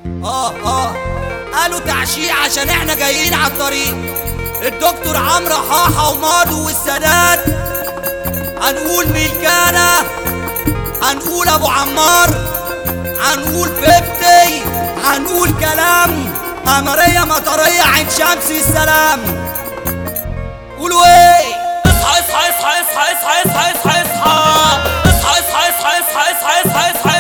اه اه قالوا تعشيع عشان احنا جايين على الطريق الدكتور عمرو حاحة وماضو والسادات هنقول ملكانة هنقول ابو عمار هنقول فيفتي هنقول كلام قمرية مطرية عين شمس السلام قولوا ايه اصحى اصحى اصحى اصحى اصحى اصحى اصحى اصحى اصحى اصحى اصحى اصحى اصحى اصحى اصحى